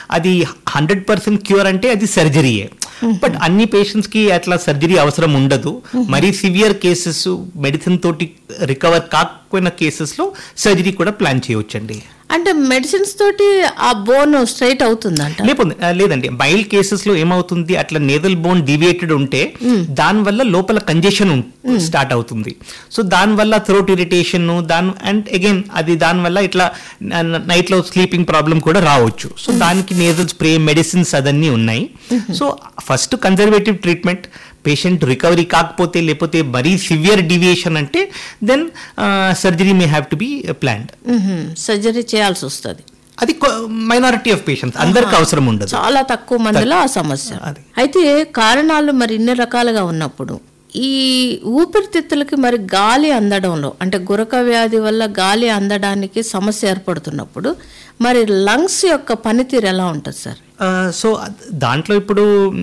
అది hundred percent cure అంటే అది సర్జరీయే బట్ అన్ని పేషెంట్స్ కి అట్లా సర్జరీ అవసరం ఉండదు మరీ సివియర్ కేసెస్ మెడిసిన్ తోటి రికవర్ కాకపోయిన కేసెస్ లో సర్జరీ కూడా ప్లాన్ చేయవచ్చండి అంటే మెడిసిన్స్ తోటి ఆ బోన్ స్ట్రైట్ అవుతుందంట లేకపోతే ఆ, లేదండి మైల్డ్ కేసెస్ లో ఏమవుతుంది అట్లా నేదల్ బోన్ డివియేటెడ్ ఉంటే దాని వల్ల లోపల కంజెషన్ స్టార్ట్ అవుతుంది సో దాని వల్ల థ్రోట్ ఇరిటేషన్ దాని అండ్ అగైన్ అది దాని వల్ల ఇట్లా నైట్ లో స్లీపింగ్ ప్రాబ్లం కూడా రావచ్చు సో దానికి నేజల్ స్ప్రే మెడిసిన్స్ అదన్నీ ఉన్నాయి so first conservative treatment patient recovery కాకపోతే లేకపోతే మరీ సివియర్ డివియేషన్ అంటే then surgery may have to be planned surgery చేయాల్సి వస్తుంది అది మైనారిటీ ఆఫ్ పేషెంట్స్ అందరికి అవసరం ఉండదు చాలా తక్కువ మందిలో ఆ సమస్య అది. అయితే కారణాలు మరి ఇన్ని రకాలుగా ఉన్నప్పుడు ఈ ఊపిరితిత్తులకి మరి గాలి అందడంలో అంటే గురక వ్యాధి వల్ల గాలి అందడానికి సమస్య ఏర్పడుతున్నప్పుడు మరి లంగ్స్ యొక్క పనితీరు ఎలా ఉంటుంది సార్ సో దాంట్లో ఇప్పుడు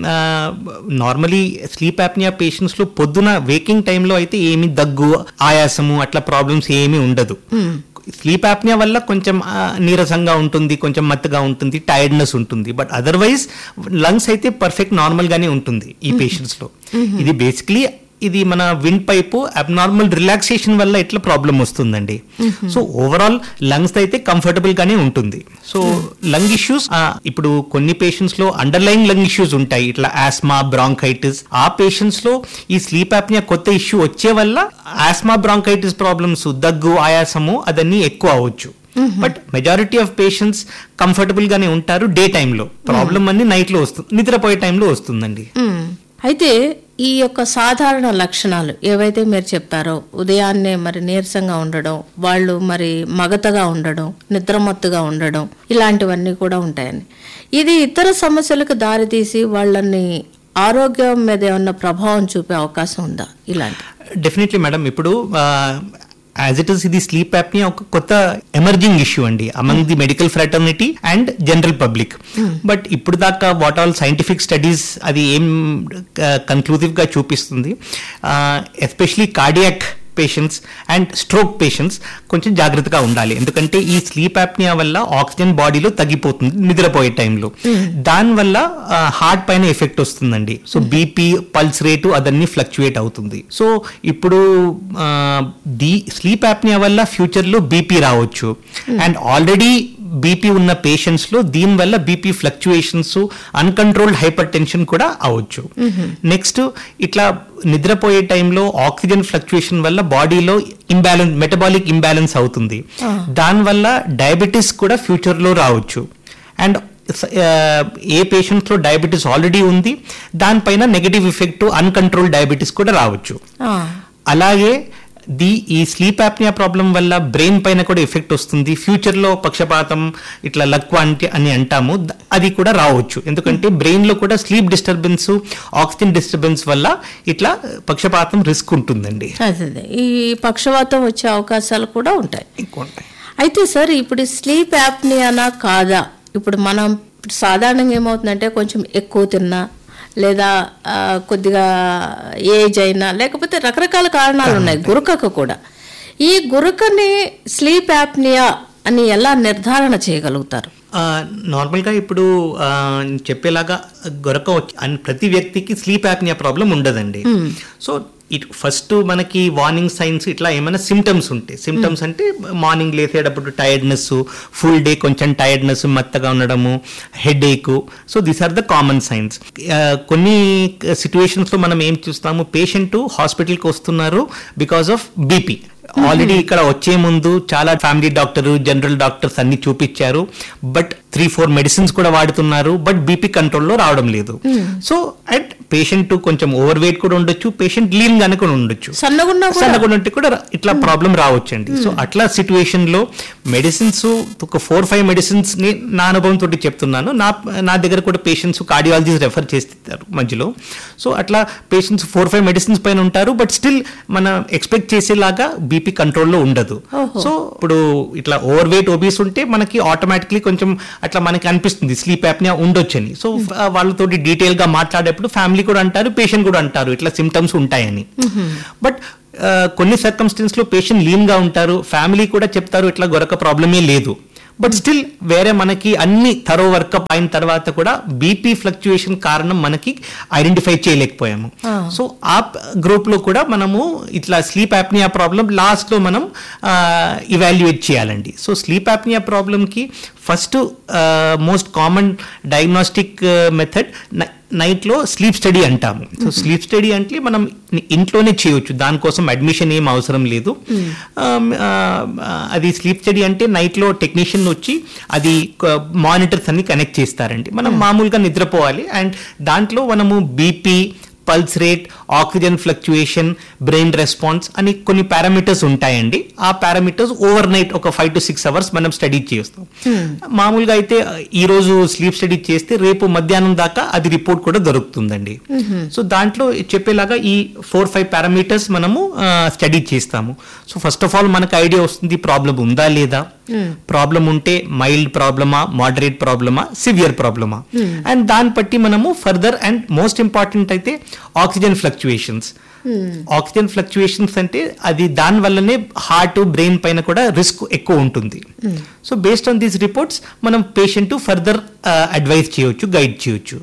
నార్మలీ స్లీప్ యాప్నియా పేషెంట్స్ లో పొద్దున వేకింగ్ టైంలో అయితే ఏమి దగ్గు ఆయాసము అట్లా ప్రాబ్లమ్స్ ఏమీ ఉండదు స్లీప్ యాప్నియా వల్ల కొంచెం ఆ, నీరసంగా ఉంటుంది కొంచెం మత్తుగా ఉంటుంది టైర్డ్నెస్ ఉంటుంది బట్ అదర్వైజ్ లంగ్స్ అయితే పర్ఫెక్ట్ నార్మల్ గానే ఉంటుంది ఈ పేషెంట్స్ లో ఇది బేసిక్లీ ఇది మన విండ్ పైపు అబ్నార్మల్ రిలాక్సేషన్ వల్ల ఎట్లా ప్రాబ్లం వస్తుందండి సో ఓవరాల్ లంగ్స్ అయితే కంఫర్టబుల్ గానే ఉంటుంది సో లంగ్ ఇష్యూస్ ఇప్పుడు కొన్ని పేషెంట్స్ లో అండర్లైన్ లంగ్ ఇష్యూస్ ఉంటాయి ఇట్లా ఆస్మా బ్రాంకైటిస్ ఆ పేషెంట్స్ లో ఈ స్లీప్ యాప్నియా కొత్త ఇష్యూ వచ్చే వల్ల ఆస్మా బ్రాంకైటిస్ ప్రాబ్లమ్స్ దగ్గు ఆయాసము అదన్నీ ఎక్కువ అవ్వచ్చు but majority of patients comfortable గానే ఉంటారు డే టైంలో ప్రాబ్లం అన్ని నైట్ లో వస్తుంది నిద్రపోయే టైంలో వస్తుందండి మ్మ్. అయితే ఈ యొక్క సాధారణ లక్షణాలు ఏవైతే మీరు చెప్పారో ఉదయాన్నే మరి నీరసంగా ఉండడం వాళ్ళు మరి మగతగా ఉండడం నిద్రమత్తుగా ఉండడం ఇలాంటివన్నీ కూడా ఉంటాయని ఇది ఇతర సమస్యలకు దారితీసి వాళ్ళని ఆరోగ్యం మీద ఏమన్నా ప్రభావం చూపే అవకాశం ఉందా ఇలాంటి డెఫినెట్లీ మేడం ఇప్పుడు యాజ్ ఇట్ ఇస్ ఇది స్లీప్ యాప్నియా ఒక కొత్త ఎమర్జింగ్ ఇష్యూ అండి among the medical fraternity and general public but ఇప్పుడు దాకా వాట్ ఆల్ సైంటిఫిక్ స్టడీస్ అది ఏం కన్క్లూజివ్ గా చూపిస్తుంది especially cardiac patients and stroke patients కొంచెం జాగ్రత్తగా ఉండాలి ఎందుకంటే ఈ స్లీప్ యాప్నియా వల్ల ఆక్సిజన్ బాడీలో తగ్గిపోతుంది నిద్రపోయే టైంలో దానివల్ల హార్ట్ పైన ఎఫెక్ట్ వస్తుందండి సో బీపీ పల్స్ రేటు అదన్నీ ఫ్లక్చుయేట్ అవుతుంది సో ఇప్పుడు ఆ, ది స్లీప్ యాప్నియా వల్ల ఫ్యూచర్లో బీపీ రావచ్చు అండ్ ఆల్రెడీ బీపీ ఉన్న పేషెంట్స్ లో దీని వల్ల BP fluctuations uncontrolled hypertension కూడా అవ్వచ్చు నెక్స్ట్ ఇట్లా నిద్రపోయే టైంలో ఆక్సిజన్ ఫ్లక్చుయేషన్ వల్ల బాడీలో ఇంబ్యాలెన్స్ మెటబాలిక్ ఇంబ్యాలెన్స్ అవుతుంది దానివల్ల డయాబెటీస్ కూడా ఫ్యూచర్ లో రావచ్చు అండ్ ఏ పేషెంట్స్ లో డయాబెటీస్ ఆల్రెడీ ఉంది దానిపైన నెగటివ్ ఎఫెక్ట్ అన్కంట్రోల్ డయాబెటీస్ కూడా రావచ్చు ఆ, అలాగే ది ఈ స్లీప్ యాప్నియా ప్రాబ్లం వల్ల బ్రెయిన్ పైన కూడా ఎఫెక్ట్ వస్తుంది ఫ్యూచర్ లో పక్షపాతం ఇట్లా లక్వ అంటే అని అంటాము ద- అది కూడా రావచ్చు ఎందుకంటే బ్రెయిన్ లో కూడా స్లీప్ డిస్టర్బెన్స్ ఆక్సిజన్ డిస్టర్బెన్స్ వల్ల ఇట్లా పక్షపాతం రిస్క్ ఉంటుందండి అదే అదే. ఈ పక్షవాతం వచ్చే అవకాశాలు కూడా ఉంటాయి ఎక్కువ ఉంటాయి అయితే సార్ ఇప్పుడు స్లీప్ యాప్నియానా కాదా ఇప్పుడు మనం సాధారణంగా ఏమవుతుందంటే కొంచెం ఎక్కువ తిన్నా లేదా ఆ, కొద్దిగా ఏజ్ అయినా లేకపోతే రకరకాల కారణాలు ఉన్నాయి గురకకు కూడా ఈ గురకని స్లీప్ యాప్నియా అని ఎలా నిర్ధారణ చేయగలుగుతారు ఆ, నార్మల్గా ఇప్పుడు ఆ, చెప్పేలాగా గొరక వచ్చి- అన్- ప్రతి వ్యక్తికి స్లీప్ యాప్నియా ప్రాబ్లం ఉండదండి సో ఇట్ ఫస్ట్ మనకి వార్నింగ్ సైన్స్ ఇట్లా ఏమైనా సిమ్టమ్స్ ఉంటాయి సిమ్టమ్స్ అంటే మార్నింగ్ లేసేటప్పుడు టైర్డ్నెస్ ఫుల్ డే కొంచెం టైర్డ్నెస్ మెత్తగా ఉండడము headache so these are the common signs కొన్ని situations లో మనం ఏం చూస్తాము పేషెంట్ హాస్పిటల్కి వస్తున్నారు బికాస్ ఆఫ్ బీపీ ఆల్రెడీ ఇక్కడ వచ్చే ముందు చాలా ఫ్యామిలీ డాక్టర్ జనరల్ డాక్టర్స్ అన్ని చూపించారు బట్ త్రీ ఫోర్ మెడిసిన్స్ కూడా వాడుతున్నారు బట్ బీపీ కంట్రోల్లో రావడం లేదు సో అండ్ పేషెంట్ కొంచెం ఓవర్ వెయిట్ కూడా ఉండొచ్చు పేషెంట్ లీన్ గానే కూడా ఉండొచ్చు సన్నగున్నా కూడా సన్నగా ఉంటే కూడా రా- ఇట్లా ప్రాబ్లం రావచ్చండి సో అట్లా సిచ్యువేషన్ లో మెడిసిన్స్ ఒక ఫోర్ ఫైవ్ మెడిసిన్స్ ని నా అనుభవం తోటి చెప్తున్నాను నా నా దగ్గర కూడా పేషెంట్స్ కార్డియాలజీస్ రెఫర్ చేస్తారు మధ్యలో సో అట్లా పేషెంట్స్ ఫోర్ ఫైవ్ మెడిసిన్స్ పైన ఉంటారు బట్ స్టిల్ మనం ఎక్స్పెక్ట్ చేసేలాగా బీపీ కంట్రోల్లో ఉండదు సో ఇప్పుడు ఇట్లా ఓవర్ వెయిట్ ఒబీస్ ఉంటే మనకి ఆటోమేటిక్లీ కొంచెం అట్లా మనకి అనిపిస్తుంది స్లీప్ యాప్నియా ఉండొచ్చని సో వాళ్ళతోటి డీటెయిల్ గా మాట్లాడేప్పుడు ఫ్యామిలీ కూడా అంటారు పేషెంట్ కూడా అంటారు ఇట్లా సిమ్టమ్స్ ఉంటాయని బట్ కొన్ని సర్కమ్స్టెన్స్ లో పేషెంట్ లీన్ గా ఉంటారు ఫ్యామిలీ కూడా చెప్తారు ఇట్లా గొరక ప్రాబ్లమే లేదు బట్ స్టిల్ వేరే మనకి అన్ని థరో వర్కప్ అయిన తర్వాత కూడా బీపీ ఫ్లక్చుయేషన్ కారణం మనకి ఐడెంటిఫై చేయలేకపోయాము సో ఆ గ్రూప్ లో కూడా మనము ఇట్లా స్లీప్ యాప్నియా ప్రాబ్లం లాస్ట్ లో మనం ఇవాల్యుయేట్ చేయాలండి సో స్లీప్ యాప్నియా ప్రాబ్లం కి first most common diagnostic method నైట్లో స్లీప్ స్టడీ అంటాము సో స్లీప్ స్టడీ అంటే మనం ఇంట్లోనే చేయొచ్చు దానికోసం అడ్మిషన్ ఏం అవసరం లేదు Um, uh, అది స్లీప్ స్టడీ అంటే నైట్లో టెక్నీషియన్ వచ్చి అది మానిటర్స్ అన్ని కనెక్ట్ చేస్తారండి మనం మామూలుగా నిద్రపోవాలి అండ్ దాంట్లో మనము BP pulse rate oxygen fluctuation brain response అని కొన్ని పారామీటర్స్ ఉంటాయండి ఆ పారామీటర్స్ ఓవర్ నైట్ ఒక ఫైవ్ టు సిక్స్ అవర్స్ మనం స్టడీ చేస్తాం మామూలుగా అయితే ఈ రోజు స్లీప్ స్టడీ చేస్తే రేపు మధ్యాహ్నం దాకా అది రిపోర్ట్ కూడా దొరుకుతుందండి సో దాంట్లో చెప్పేలాగా ఈ ఫోర్ ఫైవ్ పారామీటర్స్ మనము స్టడీ చేస్తాము సో ఫస్ట్ ఆఫ్ ఆల్ మనకు ఐడియా వస్తుంది ప్రాబ్లం ఉందా లేదా ప్రాబ్లం ఉంటే మైల్డ్ ప్రాబ్లమా మోడరేట్ ప్రాబ్లమా సివియర్ ప్రాబ్లమా అండ్ దాన్ని బట్టి మనము ఫర్దర్ అండ్ మోస్ట్ ఇంపార్టెంట్ అయితే ఆక్సిజన్ ఫ్లక్చుయేషన్స్ ఆక్సిజన్ ఫ్లక్చుయేషన్స్ అంటే అది దాని వల్లనే హార్ట్ బ్రెయిన్ పైన కూడా రిస్క్ ఎక్కువ ఉంటుంది so based on these reports మనం పేషెంట్ ఫర్దర్ అడ్వైస్ చేయొచ్చు గైడ్ చేయొచ్చు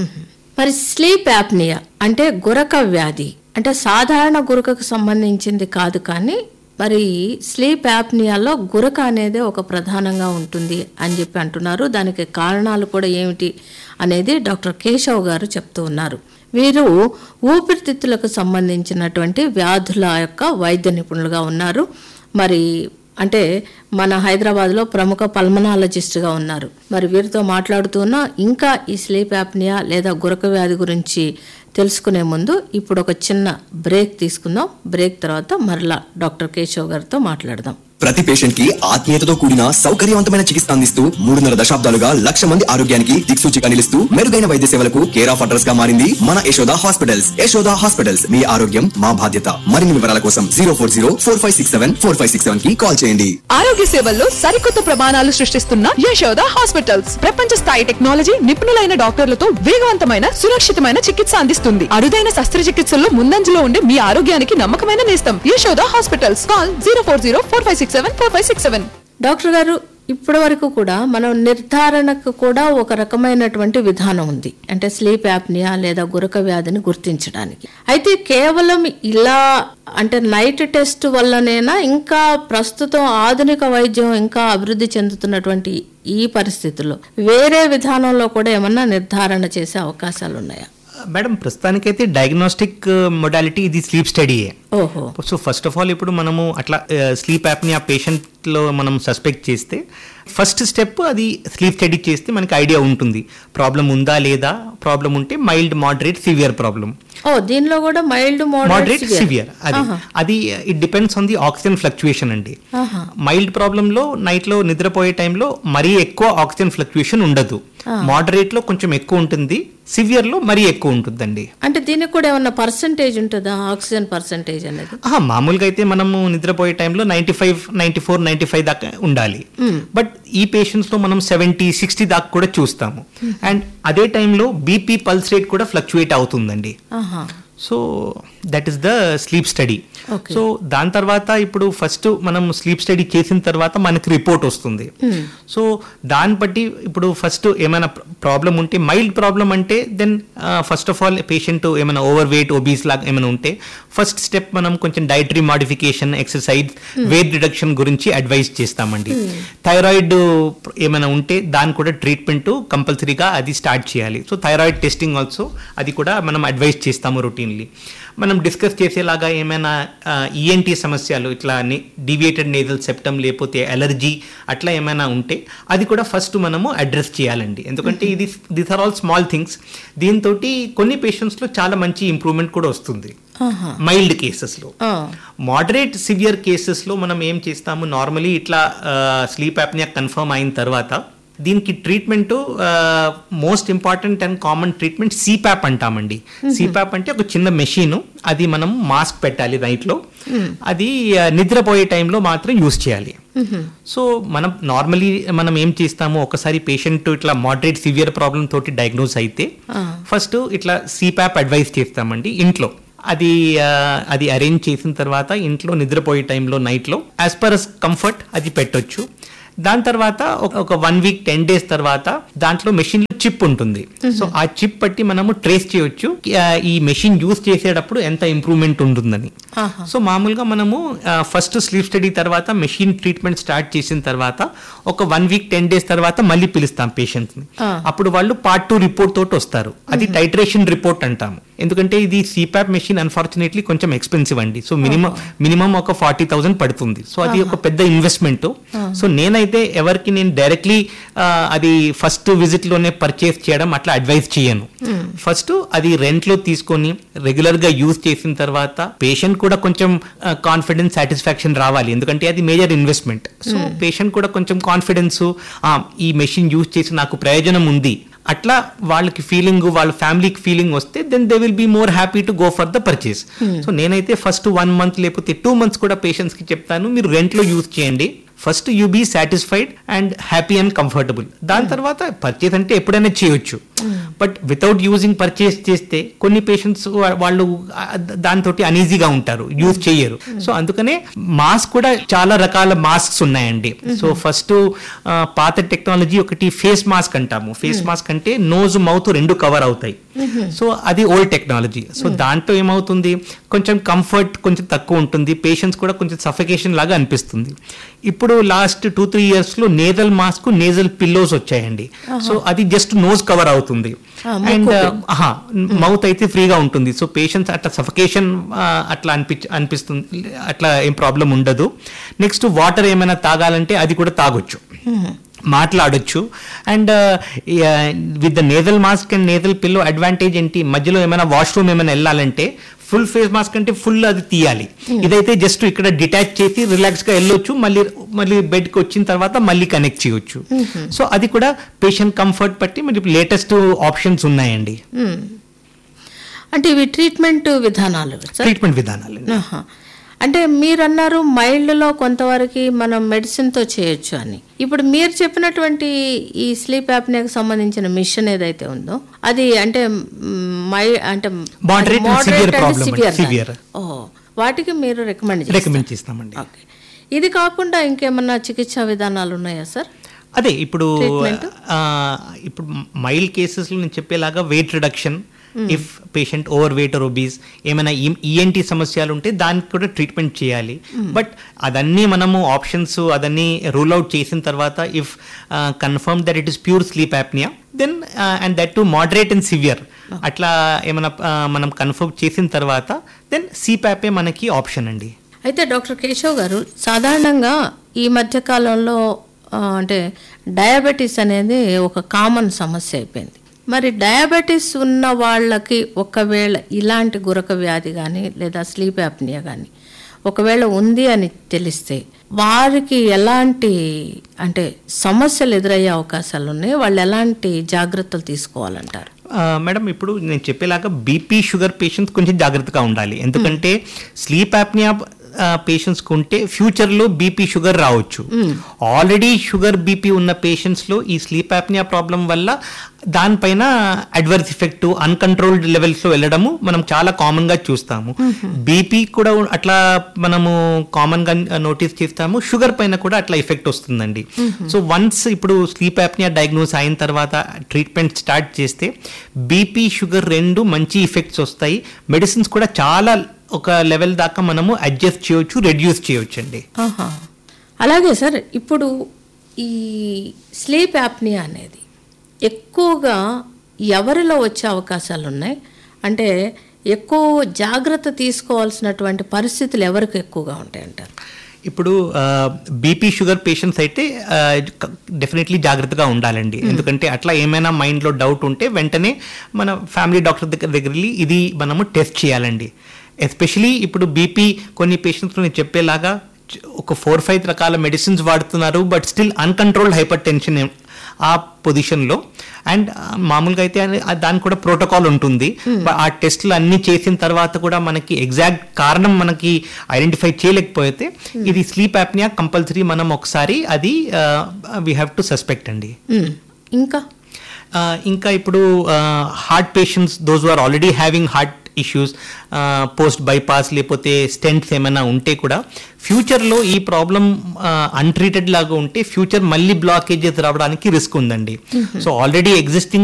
మరి స్లీప్ యాప్నియా అంటే గురక వ్యాధి అంటే సాధారణ గురకకు సంబంధించింది కాదు కానీ మరి స్లీప్ యాప్నియాలో గురక అనేది ఒక ప్రధానంగా ఉంటుంది అని చెప్పి అంటున్నారు దానికి కారణాలు కూడా ఏమిటి అనేది డాక్టర్ కేశవ్ గారు చెప్తూ ఉన్నారు వీరు ఊపిరితిత్తులకు సంబంధించినటువంటి వ్యాధుల యొక్క వైద్య నిపుణులుగా ఉన్నారు మరి అంటే మన హైదరాబాద్లో ప్రముఖ పల్మనాలజిస్ట్గా ఉన్నారు మరి వీరితో మాట్లాడుతున్నా ఇంకా ఈ స్లీప్ యాప్నియా లేదా గురక వ్యాధి గురించి తెలుసుకునే ముందు ఇప్పుడు ఒక చిన్న బ్రేక్ తీసుకుందాం బ్రేక్ తర్వాత మరలా డాక్టర్ కేశవ్ గారితో మాట్లాడదాం ప్రతి పేషెంట్ కి ఆత్మీయతతో కూడిన సౌకర్యవంతమైన చికిత్స అందిస్తూ మూడున్నర దశాబ్దాలుగా లక్ష మంది ఆరోగ్యానికి దిక్సూచిగా నిలుస్తూ మెరుగైన వైద్య సేవలకు కేర్ ఆఫ్ అడ్రస్ గా మారింది మన యశోద హాస్పిటల్స్ యశోద హాస్పిటల్స్ మీ ఆరోగ్యం మా బాధ్యత మరిన్ని వివరాల కోసం zero four zero four five six seven four five six seven కి కాల్ చేయండి ఆరోగ్య సేవల్లో సరికొత్త ప్రమాణాలు సృష్టిస్తున్న యశోద హాస్పిటల్స్ ప్రపంచ స్థాయి టెక్నాలజీ నిపుణులైన డాక్టర్లతో వేగవంతమైన సురక్షితమైన చికిత్స అందిస్తుంది అరుదైన శస్త్రచికిత్సల్లో ముందంజలో ఉండే మీ ఆరోగ్యానికి నమ్మకమైన నేస్తం Yashoda hospitals call zero four zero four five six seven four five six seven doctor గారు ఇప్పటి వరకు కూడా మనం నిర్ధారణకు కూడా ఒక రకమైనటువంటి విధానం ఉంది అంటే స్లీప్ యాప్నియా లేదా గురక వ్యాధిని గుర్తించడానికి అయితే కేవలం ఇలా అంటే నైట్ టెస్ట్ వల్లనేనా ఇంకా ప్రస్తుతం ఆధునిక వైద్యం ఇంకా అభివృద్ధి చెందుతున్నటువంటి ఈ పరిస్థితుల్లో వేరే విధానంలో కూడా ఏమన్నా నిర్ధారణ చేసే అవకాశాలు ఉన్నాయా మేడం ప్రస్తుతానికైతే డయాగ్నోస్టిక్ మొడాలిటీ ఇది స్లీప్ స్టడీయే ఓహో సో ఫస్ట్ ఆఫ్ ఆల్ ఇప్పుడు మనము అట్లా స్లీప్ యాప్ని ఆ పేషెంట్లో మనం సస్పెక్ట్ చేస్తే ఫస్ట్ స్టెప్ అది స్లీప్ స్టడీ చేస్తే మనకి ఐడియా ఉంటుంది ప్రాబ్లం ఉందా లేదా ప్రాబ్లం ఉంటే మైల్డ్ మోడరేట్ సివియర్ ప్రాబ్లం ఓ దీనిలో కూడా మైల్డ్ మోడరేట్ మోడరేట్ సివియర్ అది అది it depends on the oxygen fluctuation అండి మైల్డ్ ప్రాబ్లమ్ లో నైట్ లో నిద్రపోయే టైంలో మరీ ఎక్కువ ఆక్సిజన్ ఫ్లక్చుయేషన్ ఉండదు మోడరేట్ లో కొంచెం ఎక్కువ ఉంటుంది సివియర్ లో మరీ ఎక్కువ ఉంటుందండి అంటే దీనికి కూడా ఏమన్నా పర్సంటేజ్ ఉంటుందా ఆక్సిజన్ పర్సంటేజ్ అనేది ఆహా, మామూలుగా అయితే మనము నిద్రపోయే టైంలో ninety five ninety four ninety five దాకా ఉండాలి బట్ ఈ పేషెంట్స్ లో మనం సెవెంటీ సిక్స్టీ దాకా కూడా చూస్తాము అండ్ అదే టైంలో బీపీ పల్స్ రేట్ కూడా ఫ్లక్చుయేట్ అవుతుందండి ఆహా so that is the sleep study Okay. So దాని తర్వాత ఇప్పుడు ఫస్ట్ మనం స్లీప్ స్టడీ చేసిన తర్వాత మనకి రిపోర్ట్ వస్తుంది సో దాన్ని బట్టి ఇప్పుడు ఫస్ట్ ఏమైనా ప్రాబ్లం ఉంటే మైల్డ్ ప్రాబ్లం అంటే then first of all patient ఏమైనా ఓవర్ వెయిట్ ఒబీస్ లాగా ఏమైనా ఉంటే ఫస్ట్ స్టెప్ మనం కొంచెం dietary modification exercise weight reduction గురించి అడ్వైస్ చేస్తామండి థైరాయిడ్ ఏమైనా ఉంటే దాని కూడా ట్రీట్మెంట్ కంపల్సరీగా అది స్టార్ట్ చేయాలి సో థైరాయిడ్ టెస్టింగ్ ఆల్సో అది కూడా మనం అడ్వైస్ చేస్తాము రొటీన్లీ మనం డిస్కస్ చేసేలాగా ఏమైనా ఈఎన్టీ సమస్యలు ఇట్లా డివియేటెడ్ నేజల్ సెప్టమ్ లేకపోతే అలర్జీ అట్లా ఏమైనా ఉంటే అది కూడా ఫస్ట్ మనము అడ్రస్ చేయాలండి ఎందుకంటే ఇది this are all small things దీంతో కొన్ని పేషెంట్స్లో చాలా మంచి ఇంప్రూవ్మెంట్ కూడా వస్తుంది ఆహా మైల్డ్ కేసెస్లో ఆ, మోడరేట్ సివియర్ కేసెస్లో మనం ఏం చేస్తాము నార్మలీ ఇట్లా స్లీప్ యాప్నియా కన్ఫర్మ్ అయిన తర్వాత దీనికి treatment most important and common treatment CPAP అంటామండి సిపాప్ అంటే ఒక చిన్న మెషిన్ అది మనం మాస్క్ పెట్టాలి నైట్లో అది ఆ, నిద్రపోయే టైంలో మాత్రం యూస్ చేయాలి సో మనం నార్మలీ మనం ఏం చేస్తాము ఒకసారి పేషెంట్ ఇట్లా మోడరేట్ సివియర్ ప్రాబ్లం తోటి డయాగ్నోస్ అయితే ఫస్ట్ ఇట్లా సిపాప్ అడ్వైస్ చేస్తామండి ఇంట్లో అది ఆ, అది అరేంజ్ చేసిన తర్వాత ఇంట్లో నిద్రపోయే టైంలో నైట్లో యాజ్ పర్ అస్ కంఫర్ట్ అది పెట్టొచ్చు దాని తర్వాత ఒక- ఒక వన్ వీక్ టెన్ డేస్ తర్వాత దాంట్లో మెషిన్ లో చిప్ ఉంటుంది సో ఆ చిప్ బట్టి మనము ట్రేస్ చేయొచ్చు ఆ, ఈ మెషిన్ యూస్ చేసేటప్పుడు ఎంత ఇంప్రూవ్మెంట్ ఉంటుందని ఆహా. సో మామూలుగా మనము ఫస్ట్ స్లీప్ స్టడీ తర్వాత మెషిన్ ట్రీట్మెంట్ స్టార్ట్ చేసిన తర్వాత ఒక వన్ వీక్ టెన్ డేస్ తర్వాత మళ్ళీ పిలుస్తాం పేషెంట్స్ ని ఆ. అప్పుడు వాళ్ళు పార్ట్ టూ రిపోర్ట్ తోటి వస్తారు అది టైట్రేషన్ రిపోర్ట్ అంటాము ఎందుకంటే ఇది సిపాప్ మెషిన్ అన్ఫార్చునేట్లీ కొంచెం ఎక్స్పెన్సివ్ అండి సో మినిమం మినిమం ఒక ఫార్టీ థౌసండ్ పడుతుంది సో అది ఒక పెద్ద ఇన్వెస్ట్మెంట్ సో నేనైతే ఎవరికి నేను డైరెక్ట్లీ అది ఫస్ట్ విజిట్ లోనే పర్చేస్ చేయడం అట్లా అడ్వైస్ చేయను ఫస్ట్ అది రెంట్ లో తీసుకొని రెగ్యులర్ గా యూజ్ చేసిన తర్వాత పేషెంట్ కూడా కొంచెం కాన్ఫిడెన్స్ సాటిస్ఫాక్షన్ రావాలి ఎందుకంటే అది మేజర్ ఇన్వెస్ట్మెంట్ సో పేషెంట్ కూడా కొంచెం కాన్ఫిడెన్స్ ఈ మెషిన్ యూజ్ చేసి నాకు ప్రయోజనం ఉంది అట్లా వాళ్ళకి ఫీలింగ్ వాళ్ళ ఫ్యామిలీకి ఫీలింగ్ వస్తే then they will be more happy to go for the purchase so నేనైతే ఫస్ట్ వన్ మంత్ లేకపోతే టూ మంత్స్ కూడా పేషెంట్స్ కి చెప్తాను మీరు రెంట్ లో యూజ్ చేయండి first you be satisfied and happy and comfortable దాని తర్వాత పర్చేస్ అంటే ఎప్పుడైనా చేయొచ్చు బట్ వితౌట్ యూజింగ్ పర్చేస్ చేస్తే కొన్ని పేషెంట్స్ వాళ్ళు దాంతో అనీజీగా ఉంటారు యూజ్ చేయరు సో అందుకనే మాస్క్ కూడా చాలా రకాల మాస్క్స్ ఉన్నాయండి సో ఫస్ట్ పాత టెక్నాలజీ ఒకటి ఫేస్ మాస్క్ అంటాము ఫేస్ మాస్క్ అంటే నోజ్ మౌత్ రెండు కవర్ అవుతాయి సో అది ఓల్డ్ టెక్నాలజీ సో దాంట్లో ఏమవుతుంది కొంచెం కంఫర్ట్ కొంచెం తక్కువ ఉంటుంది పేషెంట్స్ కూడా కొంచెం సఫికేషన్ లాగా అనిపిస్తుంది ఇప్పుడు లాస్ట్ టూ త్రీ ఇయర్స్ లో నేజల్ మాస్క్ నేజల్ పిల్లోస్ వచ్చాయండి సో అది జస్ట్ నోజ్ కవర్ అవుతుంది ఆ, అండ్ ముక్కు మౌత్ అయితే ఫ్రీగా ఉంటుంది సో పేషెంట్స్ అట్లా సఫకేషన్ అట్లా అనిపి అనిపిస్తుంది అట్లా ఏం ప్రాబ్లం ఉండదు నెక్స్ట్ వాటర్ ఏమైనా తాగాలంటే అది కూడా తాగొచ్చు మాట్లాడొచ్చు and with the nasal mask and nasal pillow advantage ఏంటి మధ్యలో ఏమైనా వాష్రూమ్ ఏమైనా వెళ్ళాలంటే ఫుల్ ఫేస్ మాస్క్ అంటే ఫుల్ అది తీయాలి ఇదైతే జస్ట్ ఇక్కడ డిటాచ్ చేసి రిలాక్స్ గా వెళ్ళొచ్చు మళ్ళీ మళ్ళీ బెడ్ కి వచ్చిన తర్వాత మళ్ళీ కనెక్ట్ చేయొచ్చు సో అది కూడా పేషెంట్ కంఫర్ట్ బట్టి మరి లేటెస్ట్ ఆప్షన్స్ ఉన్నాయండి మ్మ్. అంటే ఇవి ట్రీట్మెంట్ విధానాలు సార్ ట్రీట్మెంట్ విధానాలు ఆహా. అంటే మీరు అన్నారు మైల్డ్లో కొంతవరకు మనం మెడిసిన్తో చేయొచ్చు అని ఇప్పుడు మీరు చెప్పినటువంటి ఈ స్లీప్ యాప్నియాకి సంబంధించిన మిషన్ ఏదైతే ఉందో అది అంటే మ్, మై అంటే Moderate and moderate severe and problem severe అండి, severe. ఓ వాటికి మీరు రికమెండ్ రికమెండ్ చేస్తామండి ఓకే ఇది కాకుండా ఇంకేమన్నా చికిత్సా విధానాలు ఉన్నాయా సార్ అదే ఇప్పుడు Treatment? ఆ, ఇప్పుడు మైల్డ్ కేసెస్ లో నేను చెప్పేలాగా weight reduction if patient overweight or obese ఏమైనా ఈఎన్టీ సమస్యలు ఉంటే దానికి కూడా ట్రీట్మెంట్ చేయాలి బట్ అదన్నీ మనము ఆప్షన్స్ అదన్నీ రూల్ అవుట్ చేసిన తర్వాత if confirm that it is pure sleep apnea then and that to moderate and severe అట్లా ఏమైనా ఆ, మనం కన్ఫర్మ్ చేసిన తర్వాత దెన్ సిప్యాపే మనకి ఆప్షన్ అండి అయితే డాక్టర్ కేశవ్ గారు సాధారణంగా ఈ మధ్య కాలంలో ఆ, అంటే డయాబెటీస్ అనేది ఒక కామన్ సమస్య అయిపోయింది మరి డయాబెటీస్ ఉన్న వాళ్ళకి ఒకవేళ ఇలాంటి గురక వ్యాధి కానీ లేదా స్లీప్ యాప్నియా కానీ ఒకవేళ ఉంది అని తెలిస్తే వారికి ఎలాంటి అంటే సమస్యలు ఎదురయ్యే అవకాశాలు ఉన్నాయి వాళ్ళు ఎలాంటి జాగ్రత్తలు తీసుకోవాలంటారు ఆ, మేడం ఇప్పుడు నేను చెప్పేలాగా బీపీ షుగర్ పేషెంట్స్ కొంచెం జాగ్రత్తగా ఉండాలి ఎందుకంటే స్లీప్ యాప్నియా పేషెంట్స్కి ఉంటే ఫ్యూచర్లో బీపీ షుగర్ రావచ్చు ఆల్రెడీ షుగర్ బీపీ ఉన్న పేషెంట్స్లో ఈ స్లీప్ యాప్నియా ప్రాబ్లం వల్ల దానిపైన అడ్వర్స్ ఎఫెక్ట్ అన్కంట్రోల్డ్ లెవెల్స్లో వెళ్ళడము మనం చాలా కామన్గా చూస్తాము బీపీ కూడా అట్లా మనము కామన్గా నోటీస్ చేస్తాము షుగర్ పైన కూడా అట్లా ఎఫెక్ట్ వస్తుందండి సో వన్స్ ఇప్పుడు స్లీప్ యాప్నియా డయాగ్నోస్ అయిన తర్వాత ట్రీట్మెంట్ స్టార్ట్ చేస్తే బీపీ షుగర్ రెండు మంచి ఎఫెక్ట్స్ వస్తాయి మెడిసిన్స్ కూడా చాలా ఒక లెవెల్ దాకా మనము అడ్జస్ట్ చేయొచ్చు రెడ్యూస్ చేయొచ్చు అండి ఆహా. అలాగే సార్ ఇప్పుడు ఈ స్లీప్ యాప్నియా అనేది ఎక్కువగా ఎవరిలో వచ్చే అవకాశాలు ఉన్నాయి అంటే ఎక్కువ జాగ్రత్త తీసుకోవాల్సినటువంటి పరిస్థితులు ఎవరికి ఎక్కువగా ఉంటాయి అంటారు ఇప్పుడు బీపీ షుగర్ పేషెంట్స్ అయితే డెఫినెట్లీ జాగ్రత్తగా ఉండాలండి ఎందుకంటే అట్లా ఏమైనా మైండ్లో డౌట్ ఉంటే వెంటనే మన ఫ్యామిలీ డాక్టర్ దగ్గర దగ్గర వెళ్ళి ఇది మనము టెస్ట్ చేయాలండి ఎస్పెషలీ ఇప్పుడు బీపీ కొన్ని పేషెంట్స్ నేను చెప్పేలాగా చ- ఒక ఫోర్ ఫైవ్ రకాల మెడిసిన్స్ వాడుతున్నారు but still uncontrolled hypertension ఆ పొజిషన్లో అండ్ మామూలుగా అయితే అది- ఆ దానికి కూడా ప్రోటోకాల్ ఉంటుంది బ- ఆ టెస్ట్లు అన్ని చేసిన తర్వాత కూడా మనకి ఎగ్జాక్ట్ కారణం మనకి ఐడెంటిఫై చేయలేకపోతే ఇది స్లీప్ యాప్నియా కంపల్సరీ మనం ఒకసారి అది వీ హ్యావ్ టు సస్పెక్ట్ అండి ఉమ్. ఇంకా ఆ, ఇంకా ఇప్పుడు heart patients those are already having heart issues post bypass లేకపోతే స్టెంట్స్ ఏమైనా ఉంటే కూడా ఫ్యూచర్లో ఈ ప్రాబ్లం అన్ట్రీటెడ్ లాగా ఉంటే ఫ్యూచర్ మళ్ళీ బ్లాకేజెస్ రావడానికి రిస్క్ ఉందండి సో ఆల్రెడీ ఎగ్జిస్టింగ్